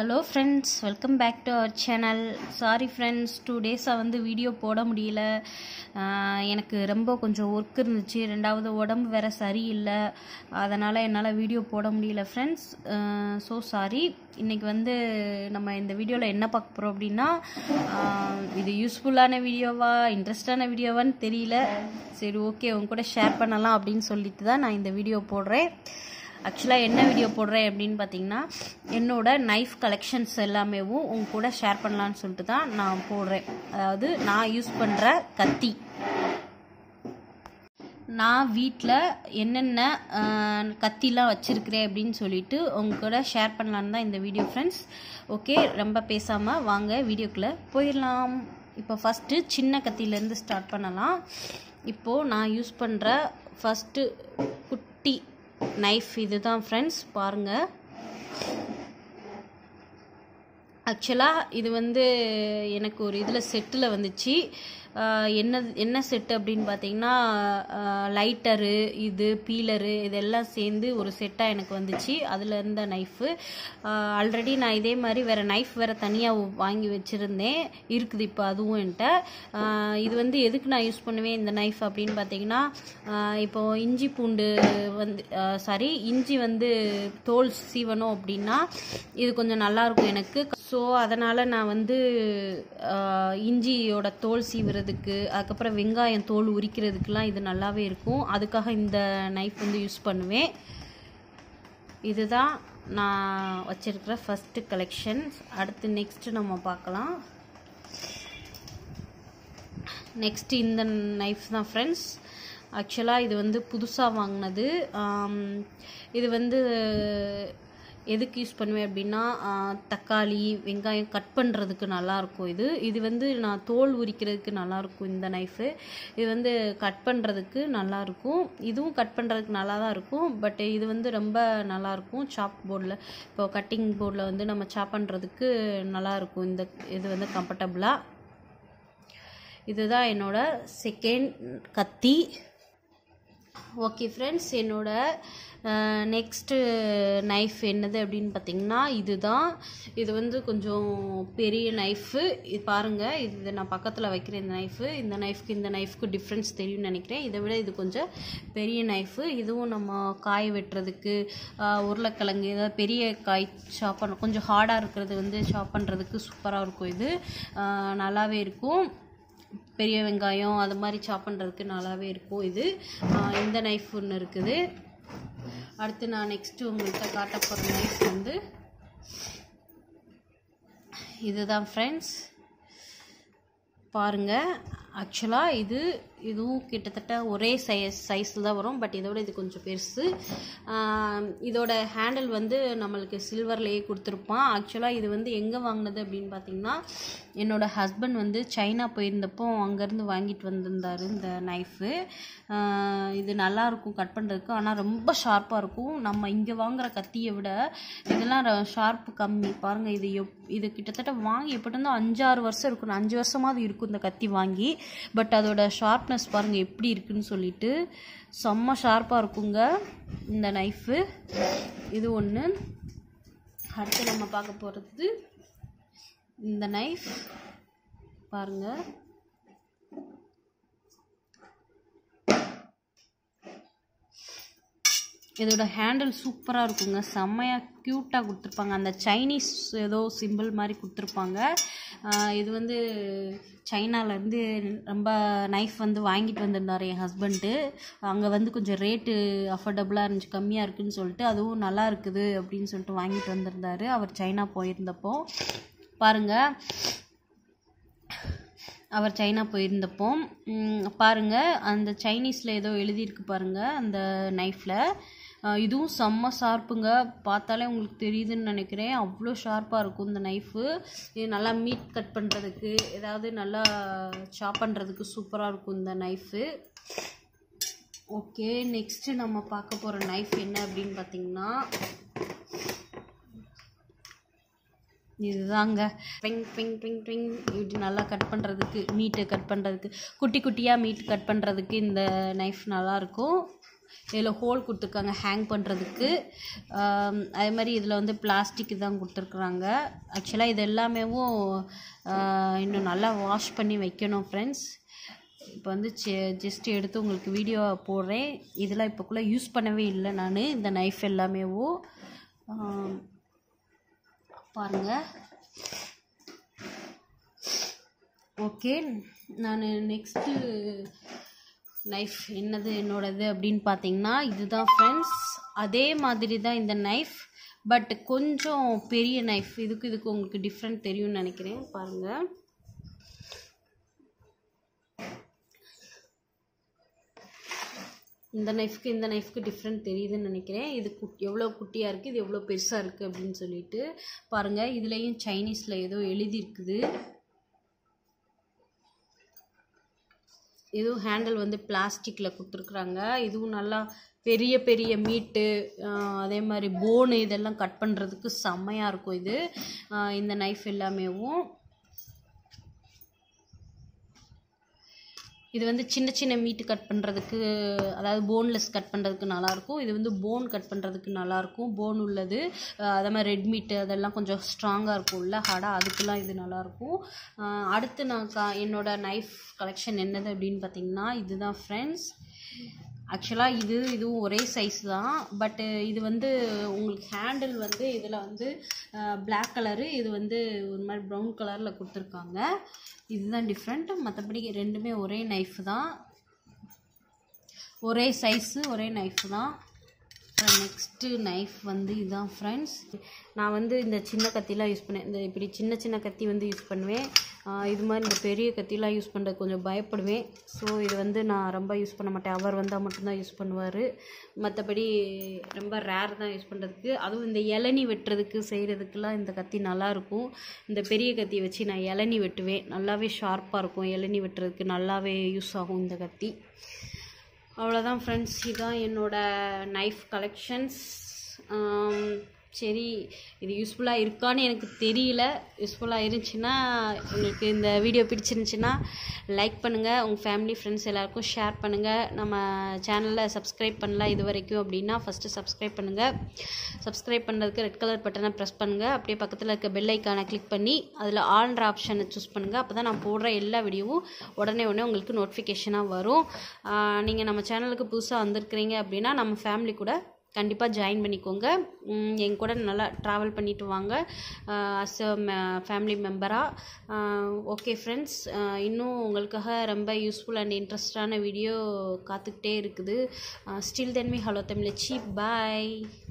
hello friends welcome back to our channel sorry friends two டேஸாக வந்து video போட முடியல ஆஹ் எனக்கு ரொம்ப கொஞ்சம் ஒர்க் இருந்துச்சு ரெண்டாவது உடம்பு வேற சரியில்லை அதனால் என்னால் வீடியோ போட முடியல ஃப்ரெண்ட்ஸ் ஸோ சாரி இன்றைக்கி வந்து நம்ம இந்த வீடியோவில் என்ன பார்க்க போகிறோம் அப்படின்னா ஆஹ் இது யூஸ்ஃபுல்லான வீடியோவா இன்ட்ரெஸ்டான வீடியோவான்னு தெரியல சரி ஓகே உங்க கூட ஷேர் பண்ணலாம் அப்படின்னு சொல்லிட்டு தான் நான் இந்த வீடியோ போடுறேன் ஆக்சுவலாக என்ன வீடியோ போடுறேன் அப்படின்னு பார்த்தீங்கன்னா என்னோட நைஃப் கலெக்ஷன்ஸ் எல்லாமேவும் உங்க கூட ஷேர் பண்ணலான்னு சொல்லிட்டு தான் நான் போடுறேன் அதாவது நான் யூஸ் பண்ணுற கத்தி நான் வீட்டில் என்னென்ன ஆஹ், கத்திலாம் வச்சுருக்கிறேன் அப்படின்னு சொல்லிட்டு உங்க கூட ஷேர் பண்ணலான்னு தான் இந்த வீடியோ ஃப்ரெண்ட்ஸ் ஓகே ரொம்ப பேசாமல் வாங்க வீடியோக்குள்ளே போயிடலாம் இப்போ ஃபஸ்ட்டு சின்ன கத்தியிலேருந்து ஸ்டார்ட் பண்ணலாம் இப்போது நான் யூஸ் பண்ணுற ஃபஸ்ட்டு குட்டி நைஃப் இதுதான் ஃப்ரெண்ட்ஸ் பாருங்கள் ஆக்சுவலாக இது வந்து எனக்கு ஒரு இதில் செட்டில் வந்துச்சு ஆஹ் என்ன என்ன செட்டு அப்படின்னு பார்த்தீங்கன்னா லைட்டரு இது பீலரு இதெல்லாம் சேர்ந்து ஒரு செட்டாக எனக்கு வந்துச்சு அதில் இருந்த நைஃபு ஆல்ரெடி நான் இதே மாதிரி வேறு நைஃப் வேறு தனியாக வாங்கி வச்சுருந்தேன் இருக்குது இப்போ அதுவும் என்கிட்ட ஆஹ் இது வந்து எதுக்கு நான் யூஸ் பண்ணுவேன் இந்த நைஃப் அப்படின்னு பார்த்தீங்கன்னா ஆஹ் இப்போ இஞ்சி பூண்டு வந்து சாரி இஞ்சி வந்து தோல் சீவணும் அப்படின்னா இது கொஞ்சம் நல்லாயிருக்கும் எனக்கு ஸோ அதனால் நான் வந்து ஆஹ் இஞ்சியோட தோல் சீவுறதுக்கு அதுக்கப்புறம் வெங்காயம் தோல் உரிக்கிறதுக்கெலாம் இது நல்லாவே இருக்கும் அதுக்காக இந்த நைஃப் வந்து யூஸ் பண்ணுவேன் இதுதான் நான் வச்சிருக்கிற ஃபஸ்ட்டு கலெக்ஷன்ஸ் அடுத்து நெக்ஸ்ட்டு நம்ம பார்க்கலாம் நெக்ஸ்ட் இந்த நைஃப் தான் ஃப்ரெண்ட்ஸ் ஆக்சுவலாக இது வந்து புதுசாக வாங்கினது ஆம், இது வந்து எதுக்கு யூஸ் பண்ணுவேன் அப்படின்னா ஆ, தக்காளி வெங்காயம் கட் பண்ணுறதுக்கு நல்லாயிருக்கும் இது இது வந்து நான் தோல் உரிக்கிறதுக்கு நல்லாயிருக்கும் இந்த நைஃபு இது வந்து கட் பண்ணுறதுக்கு நல்லாயிருக்கும் இதுவும் கட் பண்ணுறதுக்கு நல்லா தான் இருக்கும் பட் இது வந்து ரொம்ப நல்லாயிருக்கும் சாப் போர்டில் இப்போ கட்டிங் போர்டில் வந்து நம்ம சாப் பண்ணுறதுக்கு நல்லாயிருக்கும் இந்த இது வந்து கம்ஃபர்டபுளாக இதுதான் என்னோட செகண்ட் கத்தி ஓகே ஃப்ரெண்ட்ஸ் என்னோட நெக்ஸ்ட்டு நைஃப் என்னது அப்படின்னு பார்த்தீங்கன்னா இதுதான் இது வந்து கொஞ்சம் பெரிய நைஃபு இது பாருங்கள் இது நான் பக்கத்தில் வைக்கிறேன் இந்த நைஃபு இந்த நைஃப்க்கு இந்த நைஃப்க்கு டிஃப்ரென்ஸ் தெரியும்னு நினைக்கிறேன் இதை விட இது கொஞ்சம் பெரிய நைஃபு இதுவும் நம்ம காய வெட்டுறதுக்கு ஆஹ், உருளைக்கிழங்கு ஏதாவது பெரிய காய் ஷாப் பண்ண கொஞ்சம் ஹார்டாக இருக்கிறது வந்து ஷாப் பண்ணுறதுக்கு சூப்பராக இருக்கும் இது ஆஹ், நல்லாவே இருக்கும் பெரிய வெங்காயம் அது மாதிரி சாப் பண்ணுறதுக்கு நல்லாவே இருக்கும் இது ஆஹ் இந்த நைஃப் ஒன்று இருக்குது அடுத்து நான் நெக்ஸ்ட்டு உங்கள்கிட்ட காட்ட போகிற நைஃப் வந்து இதுதான் ஃப்ரெண்ட்ஸ் பாருங்கள் ஆக்சுவலாக இது இதுவும் கிட்டத்தட்ட ஒரே சைஸ் சைஸில் தான் வரும் பட் இதோட இது கொஞ்சம் பெருசு ஆம், இதோட ஹேண்டில் வந்து நம்மளுக்கு சில்வர்லேயே கொடுத்துருப்பான் ஆக்சுவலாக இது வந்து எங்கே வாங்கினது அப்படின்னு பார்த்தீங்கன்னா என்னோட ஹஸ்பண்ட் வந்து சைனா போயிருந்தப்போ அங்கேருந்து வாங்கிட்டு வந்திருந்தார் இந்த நைஃபு இது நல்லா இருக்கும் கட் பண்ணுறதுக்கு ஆனால் ரொம்ப ஷார்ப்பாக இருக்கும் நம்ம இங்கே வாங்குற கத்தியை விட இதெல்லாம் ஷார்ப்பு கம்மி பாருங்கள் இது எப் இது கிட்டத்தட்ட வாங்கி எப்படி இருந்தால் அஞ்சாறு வருஷம் இருக்கும் அஞ்சு வருஷமாவது இருக்கும் இந்த கத்தி வாங்கி பட் அதோட ஷார்ப்னஸ் பாருங்கள் எப்படி இருக்குன்னு சொல்லிட்டு செம்ம ஷார்ப்பாக இருக்குங்க இந்த நைஃபு இது ஒன்று அடுத்து நம்ம பார்க்க போகிறது இந்த நைஃப் பாருங்கள் இதோட ஹேண்டில் சூப்பராக இருக்குங்க செம்மையாக க்யூட்டாக கொடுத்துருப்பாங்க அந்த சைனீஸ் ஏதோ சிம்பிள் மாதிரி கொடுத்துருப்பாங்க ஆஹ் இது வந்து சைனாலேருந்து ரொம்ப நைஃப் வந்து வாங்கிட்டு வந்திருந்தார் என் ஹஸ்பண்டு அங்கே வந்து கொஞ்சம் ரேட்டு அஃபோர்டபுளாக இருந்துச்சு கம்மியாக இருக்குன்னு சொல்லிட்டு அதுவும் நல்லா இருக்குது அப்படின்னு சொல்லிட்டு வாங்கிட்டு வந்திருந்தாரு அவர் சைனா போயிருந்தப்போ பாருங்கள் அவர் சைனா போயிருந்தப்போ ம், பாருங்க அந்த சைனீஸில் ஏதோ எழுதியிருக்கு பாருங்க அந்த நைஃப்பில் இதுவும் செம்ம ஷார்ப்புங்க பார்த்தாலே உங்களுக்கு தெரியுதுன்னு நினைக்கிறேன் அவ்வளோ ஷார்ப்பாக இருக்கும் இந்த நைஃபு இது நல்லா மீட் கட் பண்ணுறதுக்கு ஏதாவது நல்லா சாப் பண்ணுறதுக்கு சூப்பராக இருக்கும் இந்த நைஃபு ஓகே நெக்ஸ்ட்டு நம்ம பார்க்க போகிற நைஃப் என்ன அப்படின்னு பார்த்தீங்கன்னா இதுதாங்க பிங் பிங் பிங் பிங் இப்படி நல்லா கட் பண்ணுறதுக்கு மீட்டை கட் பண்ணுறதுக்கு குட்டி குட்டியாக மீட் கட் பண்ணுறதுக்கு இந்த நைஃப் நல்லாயிருக்கும் இதில் ஹோல் கொடுத்துருக்காங்க ஹேங் பண்ணுறதுக்கு அதே மாதிரி இதில் வந்து பிளாஸ்டிக் தான் கொடுத்துருக்குறாங்க ஆக்சுவலாக இது எல்லாமேவும் ஆஹ், இன்னும் நல்லா வாஷ் பண்ணி வைக்கணும் ஃப்ரெண்ட்ஸ் இப்போ வந்து ஜஸ்ட் எடுத்து உங்களுக்கு வீடியோ போடுறேன் இதெல்லாம் இப்போக்குள்ளே யூஸ் பண்ணவே இல்லை நான் இந்த நைஃப் எல்லாமேவும் ஆம், பாருங்க ஓகே நான் நெக்ஸ்ட்டு நைஃப் என்னது என்னோடது அப்படின்னு பார்த்தீங்கன்னா இதுதான் ஃப்ரெண்ட்ஸ் அதே மாதிரி தான் இந்த நைஃப் பட் கொஞ்சம் பெரிய நைஃப் இதுக்கு இதுக்கு உங்களுக்கு டிஃப்ரெண்ட் தெரியும்னு நினைக்கிறேன் பாருங்கள் இந்த நைஃப்க்கு இந்த நைஃப்க்கு டிஃப்ரெண்ட் தெரியுதுன்னு நினைக்கிறேன் இது குட் எவ்வளோ குட்டியாக இருக்குது இது எவ்வளோ பெருசாக இருக்குது அப்படின்னு சொல்லிட்டு பாருங்கள் இதுலேயும் சைனீஸில் ஏதோ எழுதியிருக்குது இதுவும் ஹேண்டில் வந்து பிளாஸ்டிக்கில் கொடுத்துருக்குறாங்க இதுவும் நல்லா பெரிய பெரிய மீட்டு ஆஹ் அதே மாதிரி போனு இதெல்லாம் கட் பண்ணுறதுக்கு செம்மையாக இருக்கும் இது ஆஹ் இந்த நைஃப் எல்லாமேவும் இது வந்து சின்ன சின்ன மீட்டு கட் பண்ணுறதுக்கு அதாவது போன்லெஸ் கட் பண்ணுறதுக்கு நல்லாயிருக்கும் இது வந்து போன் கட் பண்ணுறதுக்கு நல்லாயிருக்கும் போன் உள்ளது அஹ் அதே மாதிரி ரெட் மீட்டு அதெல்லாம் கொஞ்சம் ஸ்ட்ராங்காக இருக்கும்ல ஹார்டாக அதுக்கெல்லாம் இது நல்லாயிருக்கும் அஹ் அடுத்து நான் கா என்னோட நைஃப் கலெக்ஷன் என்னது அப்படின்னு பார்த்தீங்கன்னா இதுதான் ஃப்ரெண்ட்ஸ் ஆக்சுவலாக இது இதுவும் ஒரே சைஸ் தான் பட்டு இது வந்து உங்களுக்கு ஹேண்டில் வந்து இதில் வந்து Black கலரு இது வந்து ஒரு மாதிரி ப்ரௌன் கலரில் கொடுத்துருக்காங்க இதுதான் டிஃப்ரெண்ட் மற்றபடி ரெண்டுமே ஒரே நைஃப் தான் ஒரே சைஸு ஒரே நைஃப் தான் அப்புறம் நெக்ஸ்ட்டு நைஃப் வந்து இதுதான் ஃப்ரெண்ட்ஸ் நான் வந்து இந்த சின்ன கத்திலாம் யூஸ் பண்ணேன் இந்த இப்படி சின்ன சின்ன கத்தி வந்து யூஸ் பண்ணுவேன் ஆஹ் இது மாதிரி இந்த பெரிய கத்திலாம் யூஸ் பண்ணுறது கொஞ்சம் பயப்படுவேன் ஸோ இது வந்து நான் ரொம்ப யூஸ் பண்ண மாட்டேன் அவர் வந்தால் மட்டும்தான் யூஸ் பண்ணுவார் மற்றபடி ரொம்ப ரேர் தான் யூஸ் பண்ணுறதுக்கு அதுவும் இந்த இளநி வெட்டுறதுக்கு செய்கிறதுக்கெலாம் இந்த கத்தி நல்லாயிருக்கும் இந்த பெரிய கத்தியை வச்சு நான் இளநி வெட்டுவேன் நல்லாவே ஷார்ப்பாக இருக்கும் இளநி வெட்டுறதுக்கு நல்லாவே யூஸ் ஆகும் இந்த கத்தி அவ்வளோதான் ஃப்ரெண்ட்ஸ் இதான் என்னோட நைஃப் கலெக்ஷன்ஸ் சரி இது யூஸ்ஃபுல்லாக இருக்கான்னு எனக்கு தெரியல யூஸ்ஃபுல்லாக இருந்துச்சுன்னா உங்களுக்கு இந்த வீடியோ பிடிச்சிருந்துச்சுன்னா லைக் பண்ணுங்கள் உங்கள் ஃபேமிலி ஃப்ரெண்ட்ஸ் எல்லாருக்கும் ஷேர் பண்ணுங்கள் நம்ம சேனலில் சப்ஸ்கிரைப் பண்ணல இது வரைக்கும் அப்படின்னா ஃபஸ்ட்டு சப்ஸ்கிரைப் பண்ணுங்கள் சப்ஸ்கிரைப் பண்ணுறதுக்கு ரெட் கலர் பட்டனை ப்ரெஸ் பண்ணுங்கள் அப்படியே பக்கத்தில் இருக்க பெல் ஐக்கானை கிளிக் பண்ணி அதில் ஆல்ன்ற ஆப்ஷனை சூஸ் பண்ணுங்கள் அப்போ தான் நான் போடுற எல்லா வீடியோவும் உடனே உடனே உங்களுக்கு நோட்டிஃபிகேஷனாக வரும் நீங்கள் நம்ம சேனலுக்கு புதுசாக வந்திருக்கிறீங்க அப்படின்னா நம்ம ஃபேமிலி கூட கண்டிப்பாக ஜாயின் பண்ணிக்கோங்க உம், என் கூட நல்லா ட்ராவல் பண்ணிட்டு வாங்க அஸ் அ ஃபேமிலி மெம்பராக ஓகே ஃப்ரெண்ட்ஸ் இன்னும் உங்களுக்காக ரொம்ப யூஸ்ஃபுல் அண்ட் இன்ட்ரெஸ்டான வீடியோ காத்துக்கிட்டே இருக்குது still then me hello Tamizhachi பாய்